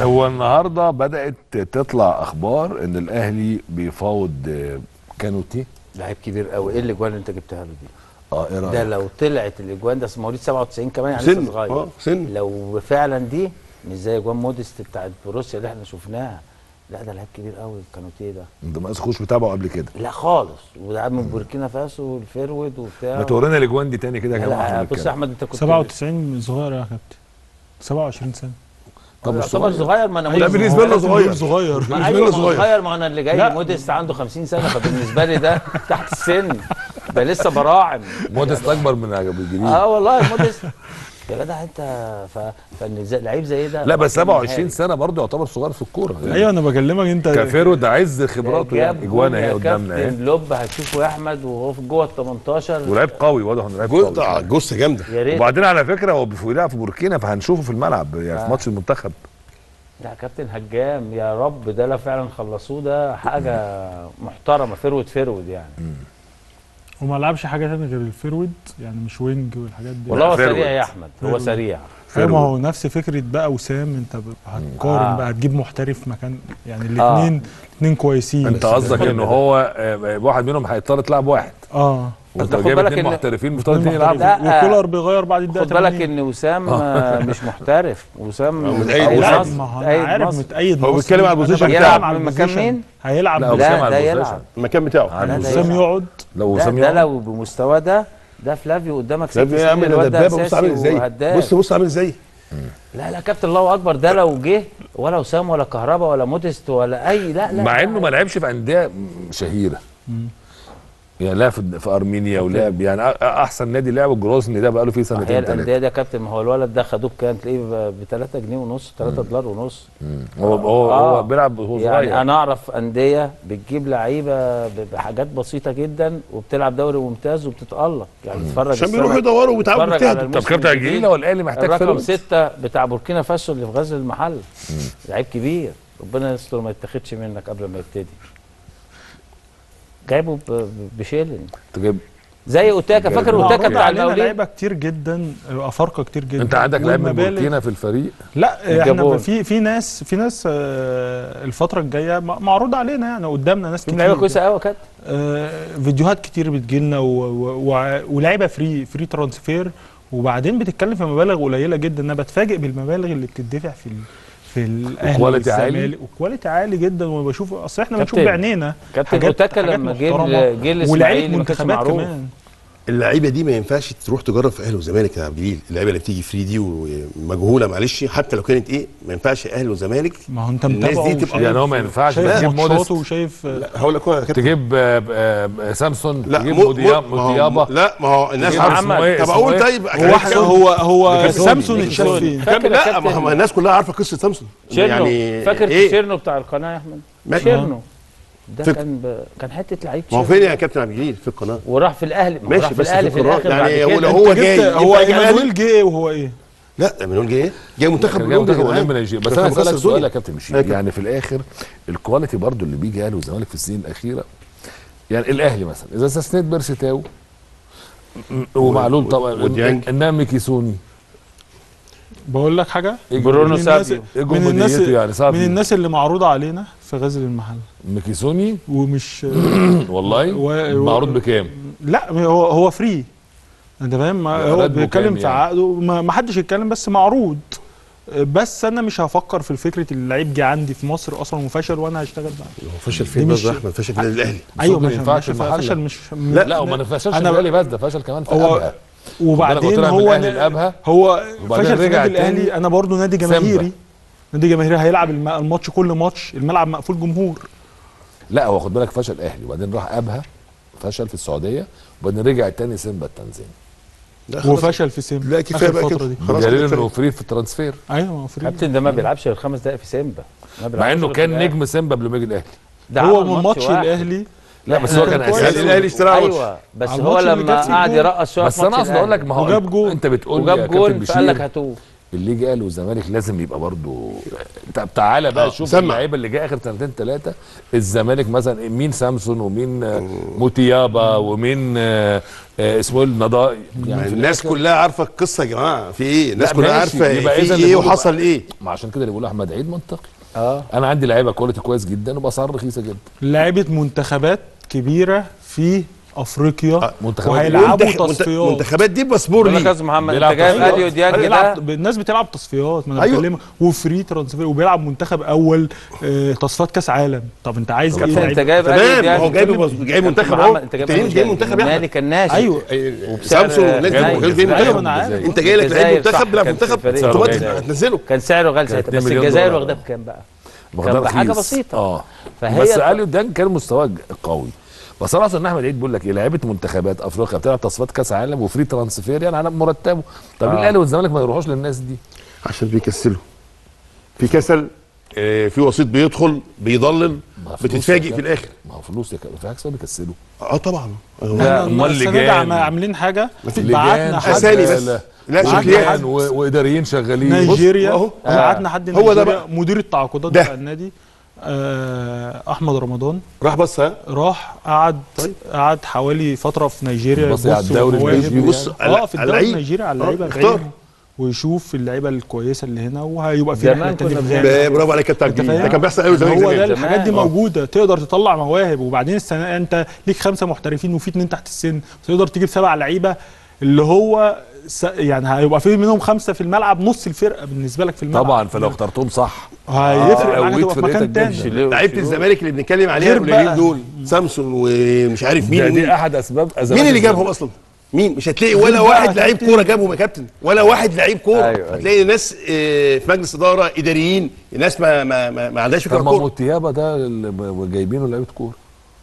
هو النهارده بدات تطلع اخبار ان الاهلي بيفاوض آه، كانوتي لعيب كبير قوي ايه الاجوان اللي انت جبتها له دي اه ايه ده رايك لو طلعت الاجوان ده مواليد 97 كمان يعني لسه سن صغير اه سن لو فعلا دي مش زي اجوان موديست بتاعت بروسيا اللي احنا شفناها لا ده لعيب كبير قوي الكانوتيه ده انت ما خوش متابعه قبل كده لا خالص وده من بوركينا فاسو والفيرود وبتاع ما تورينا الاجوان دي تاني كده يا جماعه لا احنا بص يا بنتكلم. احمد انت كنت 97 صغير يا كابتن 27 سنه طب مش يعتبر صغير. صغير ما انا لا موديست بالنسبه له صغير صغير ما بالنسبة ايوه له ما هو صغير. صغير ما انا اللي جاي لا. موديست عنده 50 سنه فبالنسبه لي ده تحت السن ده لسه براعم موديست اكبر من الجديد اه والله موديست يا جدع انت ف... فان زي- لعيب زي ده لا بس وصل 27 نهائي. سنه برضه يعتبر صغير في الكوره يعني ايوه انا بكلمك انت كافيرو ده عز خبراته جاب يعني اجوان اهي جول يا قدامنا اهي كابتن لوب هتشوفه يا احمد وهو في جوه ال 18 ولعيب قوي واضح انه لعيب جثه قوي جثه جامده يا ريت وبعدين على فكره هو بيلعب في بوركينا فهنشوفه في الملعب يعني في آه. ماتش المنتخب لا كابتن هجام يا رب ده لو فعلا خلصوه ده حاجه محترمه فرود فرود يعني وما لعبش حاجه ثانيه غير الفيرود يعني مش وينج والحاجات دي والله هو فرود. سريع يا احمد هو فرود. سريع أيوة، ما هو نفس فكره بقى وسام انت ب- هتقارن آه. بقى هتجيب محترف مكان يعني الاثنين الاثنين كويسين انت بس- قصدك ان هو آه، واحد منهم هيضطر تلعب واحد اه وانت خد جايب بالك اثنين إن- محترفين مفترض اتنين اثنين يلعبوا محترفين. لا. وكولر بيغير بعد الدقيقه خد بالك 80. ان وسام آه، مش محترف وسام آه، متأيد أو مصر. مصر. ما هو متأيد انا عارف مصر. متأيد هو مصر. بيتكلم على أنا البوزيشن بتكلم بتاعه. على من مكان البوزيشن. مين؟ هيلعب لا، لا وسام لا على ده البوزيشن. يلعب المكان بتاعه لا، ده وسام يلعب. يقعد لو ده, وسام ده يقعد. لو بمستوى ده ده فلافيو قدامك ست لا يا عم سنين ده الواد ده دبابه بص عامل اساسي ازاي وهداف بص بص عامل ازاي لا لا كابتن الله اكبر ده لو جه ولا وسام ولا كهربا ولا موديست ولا اي لا لا مع لا. انه ما لعبش في انديه شهيره يعني لعب في, في ارمينيا ولعب يعني أ- احسن نادي لعبه جروزني ده بقى له فيه هي سنتين ثلاثه الانديه ده يا كابتن ما هو الولد ده خدوه بكام تلاقيه ب 3 جنيه ونص 3 دولار ونص هو هو آه. هو بيلعب وهو صغير يعني انا اعرف انديه بتجيب لعيبه ب- بحاجات بسيطه جدا وبتلعب دوري ممتاز وبتتالق يعني تتفرج عشان السنة- بيروحوا يدوروا ويتعبوا اتفرج على ويجتهدوا طب الموسم كابتن الجديد. الجليله هو الاهلي محتاج الرقم فيرود ستة بتاع بوركينا فاسو اللي في غزل المحل لعيب كبير ربنا يستر ما يتاخدش منك قبل ما يبتدي جايبه ب- ب- بشيلن انت جايب زي اوتاكا فاكر معروض اوتاكا بتاع علينا المقاولين لعيبه كتير جدا افارقه كتير جدا انت عندك لعيب من والمبالغ- بوركينا في الفريق لا احنا الجابون. في في ناس في ناس آه، الفتره الجايه م- معروض علينا يعني قدامنا ناس في كتير لعيبه كويسه قوي كانت آه، فيديوهات كتير بتجيلنا و- و- وع- ولاعيبه فري فري ترانسفير وبعدين بتتكلم في مبالغ قليله جدا انا بتفاجئ بالمبالغ اللي بتدفع في ال في الاهلي وكواليتي عالي. والزمالك وكواليتي عالي جدا وبشوف اصل احنا بنشوف كابتن، بعينينا كابتن حاجات- اوتاكا حاجات لما جه محترمة. ال- جه الاسماعيلي ولاعيبه ما كانش منتخبات معروف كمان اللعيبه دي ما ينفعش تروح تجرب في اهلي وزمالك يا عبد الجليل اللعيبه اللي بتيجي فري دي ومجهوله معلش حتى لو كانت ايه ما ينفعش اهلي وزمالك ما هو انت الناس متابعه دي تبقى- وشايف- يعني هو ما ينفعش شايف تجيب ماتشاته موديست وشايف لا هقول لك هو يا كابتن تجيب آه، آه، سامسون لا تجيب مو- مودياب- مو- ما هو- موديابه لا ما هو الناس تجيب عارفه اسمه ايه طب اسمه اقول ايه؟ طيب هو احنا هو هو نيكسون. سامسون نيكسون. اتشاف فين فاكر يا لا كابتن؟ ما هو الناس كلها عارفه قصه سامسون شيرنو يعني فاكر ايه شيرنو بتاع القناه يا احمد ماشي. شيرنو ده فاكر. كان ب... كان حته لعيب ما هو شيرنو. فين يا كابتن عبد الجليل في القناه وراح في الاهلي ما هو راح ماشي في بس الاهلي في القناة. الاخر يعني بعد هو كده لو هو أنت جبت- جاي هو يبقى جاي ايمانويل جه وهو ايه لا ايمانويل جاي جاي منتخب كان جاي الاولمبي منتخب كمان. اولمبي نيجيريا بس كان انا في مكسر اسالك سؤال الدنيا. يا كابتن مشير فاكر. يعني في الاخر الكواليتي برضو اللي بيجي اهلي والزمالك في السنين الاخيره يعني الاهلي مثلا اذا استثنيت بيرسي تاو م- ومعلول طبعا وديانج. انما ميكيسوني بقول لك حاجه إيه برونو من الناس سابيو. إيه من الناس جمهوريته يعني سابيو. من الناس اللي معروضه علينا في غزل المحل ميكيسوني ومش والله و- و- معروض بكام؟ لا هو هو فري انت فاهم ما- هو راتبه بيتكلم كام في يعني؟ عقده ما ما حدش يتكلم بس معروض بس انا مش هفكر في فكره اللعيب جه عندي في مصر اصلا وفشل وانا هشتغل معاه هو فشل دي فين مش- برضه يا احمد فشل في النادي الاهلي ايوه ما مش ينفعش مش المحلة. فشل مش لا، لا وما فشلش أنا- في الاهلي بس ده فشل كمان في هو أبها. وبعدين طلع من هو الأهلي لأبها، هو وبعدين فشل في رجع النادي تاني الاهلي انا برضو نادي سيمبا. جماهيري نادي جماهيري هيلعب الم- الماتش كل ماتش الملعب مقفول جمهور لا هو خد بالك فشل اهلي وبعدين راح ابها فشل في السعوديه وبعدين رجع تاني سيمبا التنزاني لا خلاص. وفشل في سيمبا لا كفايه آخر بقى فترة كده دي. خلاص بدليل كده انه كفاية. فري في الترانسفير ايوه ما هو فري كابتن ده ما بيلعبش غير خمس دقائق في سيمبا ما مع بيلعبش انه غير كان في الأهلي. نجم سيمبا قبل ما يجي الاهلي ده هو عمل من ماتش واحد. الاهلي لا بس هو كان كان كويس. اساسي الاهلي اشترى ماتش. ايوه بس على هو الماتش اللي لما جاب فيه قعد جول. يرقص شويه بس في انا ماتش اقصد اقول لك الأهلي. ما هو وجاب جول. انت بتقول لي يا وجاب كابتن جول فقال لك بشير هاتوه اللي يجي اهلي والزمالك لازم يبقى برضو طب تعالى بقى آه، شوف سمع. اللعيبه اللي جايه اخر سنتين ثلاثه الزمالك مثلا مين سامسون ومين آه، موتيابا ومين آه، آه، اسمه ايه النضا يعني في الناس الآخر- كلها عارفه القصه يا جماعه في ايه الناس لا، كلها ماشي، عارفه يبقى في إذا اللي ايه بيقولوا وحصل بقى- ايه ما عشان كده اللي بيقول احمد عيد منطقي اه انا عندي لعيبه كواليتي كويس جدا وباسعار رخيصه جدا لعيبه منتخبات كبيره في افريقيا آه، منتخبات وهيلعبوا منتخ- منت- تصفيات منتخبات دي باسبور بقول لك يا ليه استاذ محمد انت بيلعب جايب تصفيات. اليو ديانج ده بيلعب الناس بتلعب تصفيات ما انا أيوة. بكلمك وفري ترانسفير وبيلعب منتخب اول آه، تصفيات كاس عالم طب انت عايز ايه كابتن انت لعيبة؟ جايب اليو تمام ديانج هو جايب بتتكلم- جايب منتخب كابتن اهو محمد، انت جايب انت ليه مش جايب اليو منتخب ديانج. يا مالي احمد كان ناشئ ايوه وبسعر سامسون والناس دي غالي. جايب منتخب. ايوه ما انا عارف انت جاي لك لعيب الجزائر صح، منتخب بيلعب كان منتخب في فريق اوتوماتيك الجزائر. هتنزله كان سعره غالي ساعتها 2 بس مليون الجزائر دولار. واخداه بكام بقى؟ واخدها كان بحاجه رخيص. بسيطه اه فهي بس ط- اليو ديانج كان مستواه ج- قوي بس انا اصلا ان احمد عيد بيقول لك ايه لعيبه منتخبات افريقيا بتلعب تصفيات كاس عالم وفري ترانسفير يعني على مرتبه طب ليه آه. الاهلي والزمالك ما يروحوش للناس دي عشان بيكسلوا في كسل آه، في وسيط بيدخل بيضلل ما فلوس بتتفاجئ يا في الاخر ما هو فلوس يا كابتن في حاجه اسمها بيكسلوا اه طبعا لا، احنا أمال السنه لجان. دي عم- عاملين حاجه لجان بعتنا حد أسامي بس. شغالة. لا ولجان شكليات و- واداريين شغالين بص، نيجيريا أهو. بعتنا حد هو ده نيجيريا بقى. مدير التعاقدات ده. بتاع النادي آه احمد رمضان راح بص ها راح قعد قعد حوالي فتره في نيجيريا بص على يبص الدوري ومواهب. النيجيري بيبص يعني. على اه في على الدوري اللعيب. النيجيري على اللعيبه آه، اختار بعينها. ويشوف اللعيبه الكويسه اللي هنا وهيبقى في زمان رحله تاني كنا في بنعمل غانا. ب- برافو عليك يا كابتن انت عبد الجليل. فاهم؟ ده كان بيحصل قوي زمان هو ده زمان الحاجات دي زمان. موجوده تقدر تطلع مواهب وبعدين السنه انت ليك خمسه محترفين وفي اتنين تحت السن تقدر تجيب سبع لعيبه اللي هو س... يعني هيبقى في منهم خمسه في الملعب نص الفرقه بالنسبه لك في الملعب طبعا فلو اخترتهم صح هيفرق معاك قويت تبقى في فرقتك مكان تاني جدا. شيلوه- لعيبه شيلوه. الزمالك اللي بنتكلم عليها غير القليلين بقى. دول سامسون ومش عارف ده مين دي مين. احد اسباب مين ازمات اللي الزمالك. جابهم اصلا مين مش هتلاقي غير ولا بقى واحد لعيب كابتن. كوره جابهم يا كابتن ولا واحد لعيب كوره أيوة، أيوة. هتلاقي ناس آه، في مجلس اداره اداريين ناس ما ما ما, ما عندهاش فكره طب ما كوره موتيابا ده اللي ب- جايبينه لعيبه كوره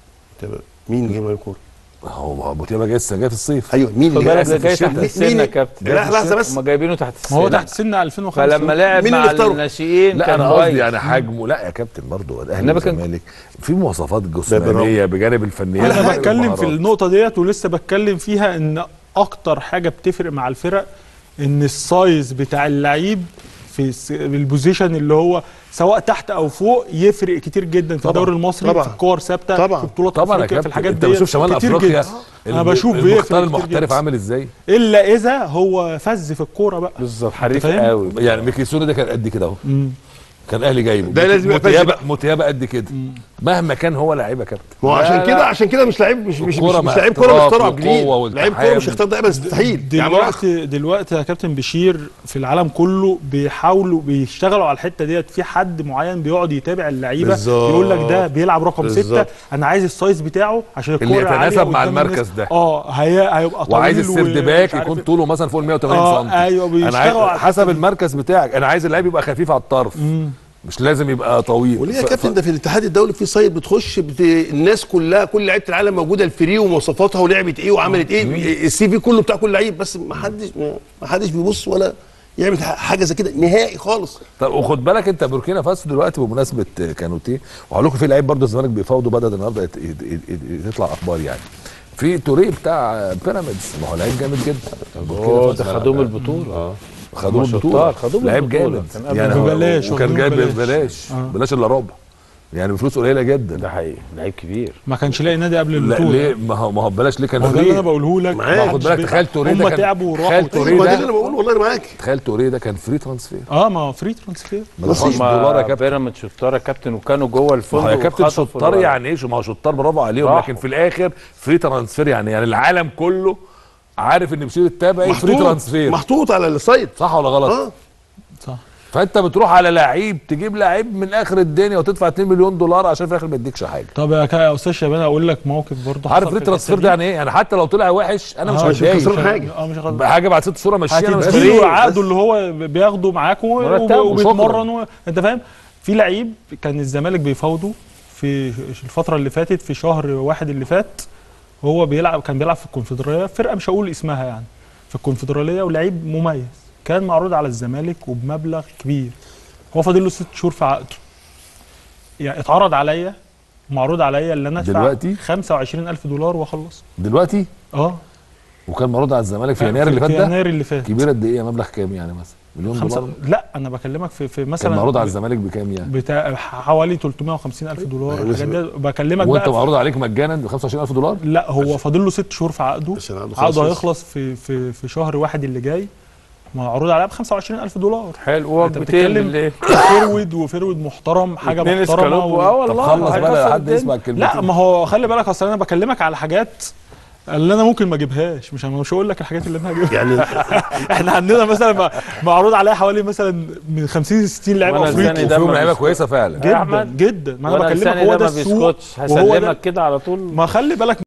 طب مين اللي جايب لعيب كوره هو موتيابا جاي لسه جاي في الصيف ايوه مين خد اللي بالك جايب ده جاي الشتاء. تحت مين- السن يا مين- كابتن لا لحظه بس هم جايبينه تحت السن ما هو تحت سن 2005 فلما لعب مين مع اللي اختاره؟ الناشئين لا كان انا قصدي كويس. يعني حجمه لا يا كابتن برضه الاهلي إنما كان- والزمالك في مواصفات جسمانيه بجانب الفنيات انا وبجانب بتكلم في المهارات. النقطه ديت ولسه بتكلم فيها ان اكتر حاجه بتفرق مع الفرق ان السايز بتاع اللعيب في الس- البوزيشن اللي هو سواء تحت او فوق يفرق كتير جدا في طبعاً، الدوري المصري طبعاً. في الكور ثابته طبعاً. في بطولات طبعا يا افريقيا كابتن في الحاجات انت دي بتشوف شمال كتير افريقيا جدا. انا الم- بشوف المختار بيفرق كتير المحترف جدا. عامل ازاي الا اذا هو فز في الكوره بقى بالظبط حريف فاهم؟ قوي يعني ميكيسوني ده كان قد كده اهو مم. كان اهلي جايبه ده لازم يبقى فاز موتيابا بقى. موتيابا قد كده مهما كان هو لعيب يا كابتن ما هو لا، عشان لا. كده عشان كده مش لعيب مش مش مش, الكورة مش مع لعيب كوره احتراف مختار عبد الجليل وقوة لعيب كوره مش والتحام. هيختار ده ابدا مستحيل يعني راح دلوقتي دلوقتي يا كابتن بشير في العالم كله بيحاولوا بيشتغلوا على الحته ديت في حد معين بيقعد يتابع اللعيبه بالظبط. يقول لك ده بيلعب رقم ستة بالظبط. انا عايز السايز بتاعه عشان اللي الكوره عالية يتناسب مع قدام المركز الناس. ده. اه هي هيبقى طويل وعايز السيرد ومش باك عارف يكون إيه. طوله مثلا فوق ال 180 آه، سم أيوة، انا بيشتغلوا على عايز حسب المركز بتاعك انا عايز اللعيب يبقى خفيف على الطرف مش لازم يبقى طويل وليه يا ف- كابتن ده في الاتحاد الدولي في سايت بتخش بت... الناس كلها كل لعيبه العالم موجوده الفري ومواصفاتها ولعبت ايه وعملت ايه السي في كله بتاع كل لعيب بس ما حدش ما حدش بيبص ولا يعمل ح- حاجه زي كده نهائي خالص طب وخد بالك انت بوركينا فاسو دلوقتي بمناسبه كانوتيه وهقول لكم في لعيب برضه الزمالك بيفاوضوا بدا النهارده يت- يت- يت- يت- يطلع اخبار يعني في توريه بتاع بيراميدز ما هو لعيب جامد جدا بوركينا اوه فاسو ده خدوه من البطوله اه خدوه من هم البطوله شطار، خدوه من لعيب البطولة. جامد كان قبل يعني ما- هو- ببلاش، وكان واخدينه جايب ببلاش. ببلاش آه. بلاش الا ربع يعني بفلوس قليله جدا ده حقيقي لعيب كبير ما كانش لاقي نادي قبل لا البطوله ليه ما هو ما هو ببلاش ليه كان ما هو ده اللي انا فري بقوله لك معاك. ما خد حدش بالك بي- تخيل توريه هم ده كان- تعبوا تخيل وراحوا توريه ما ده ده- اللي انا بقوله والله انا معاك تخيل توريه ده كان فري ترانسفير اه ما هو فري ترانسفير ما دفعوش دولار يا هم كابتن بيراميدز شطار يا كابتن وكانوا جوه ما الفندق هو يا كابتن وخطفوا شطار الولد. يعني ايه ما هو شطار برافو عليهم راحوا. لكن في الاخر فري ترانسفير يعني يعني العالم كله عارف ان بشير التابعي فري ترانسفير محطوط على السايت صح ولا غلط؟ اه صح فانت بتروح على لعيب تجيب لعيب من اخر الدنيا وتدفع 2 مليون دولار عشان في الاخر ما يديكش حاجه طب يا كا- يا استاذ شباب اقول لك موقف برضه عارف حصل فري في ترانسفير الحتة ده يعني ايه؟ يعني حتى لو طلع وحش انا مش آه، مش متضايق خسران دي. حاجه اه مش غلط حاجه بعد ست شهور مشيه انا مش هتديله فارق. عقده اللي هو بياخده معاك و- مرتبه وب- وشكراً. وبيتمرن و... انت فاهم في لعيب كان الزمالك بيفاوضه في الفتره اللي فاتت في شهر واحد اللي فات هو بيلعب كان بيلعب في الكونفدراليه فرقه مش هقول اسمها يعني في الكونفدراليه ولعيب مميز كان معروض على الزمالك وبمبلغ كبير هو فاضل له ست شهور في عقده يعني اتعرض عليا معروض عليا اللي انا ادفع دلوقتي؟ 25000 دولار واخلص دلوقتي اه وكان معروض على الزمالك في يناير اللي فات في ده يناير اللي فات كبير قد ايه مبلغ كام يعني مثلا مليون خمسة دولار لا انا بكلمك في في كان مثلا معروض على الزمالك بكام يعني بتاع حوالي 350 الف دولار أيوة. الحاجات دي بكلمك وانت بقى معروض عليك مجانا ب 25000 دولار لا هو فاضل له ست شهور في عقده عشان عقده عقده خلاص. هيخلص في في في شهر واحد اللي جاي معروض عليها ب 25000 دولار حلو هو انت 200 بتتكلم بالليل فيرود وفيرود محترم حاجه اتنين محترمه اسكالوب و... اه طب والله خلص بقى هيكسر حد الدنيا. يسمع الكلمتين لا ما هو خلي بالك اصل انا بكلمك على حاجات اللي انا ممكن ما اجيبهاش مش مش هقول لك الحاجات اللي انا هجيبها يعني احنا عندنا مثلا م- معروض عليها حوالي مثلا من 50 ل 60 لاعب وأنا افريقي لساني ده وفيهم ما لعيبه بيسكت. كويسه فعلا يا جدا أحمد، جدا ما انا وأنا بكلمك لساني هو ده ده ما السوق بيسكتش وهو ده هسلمك كده على طول ما خلي بالك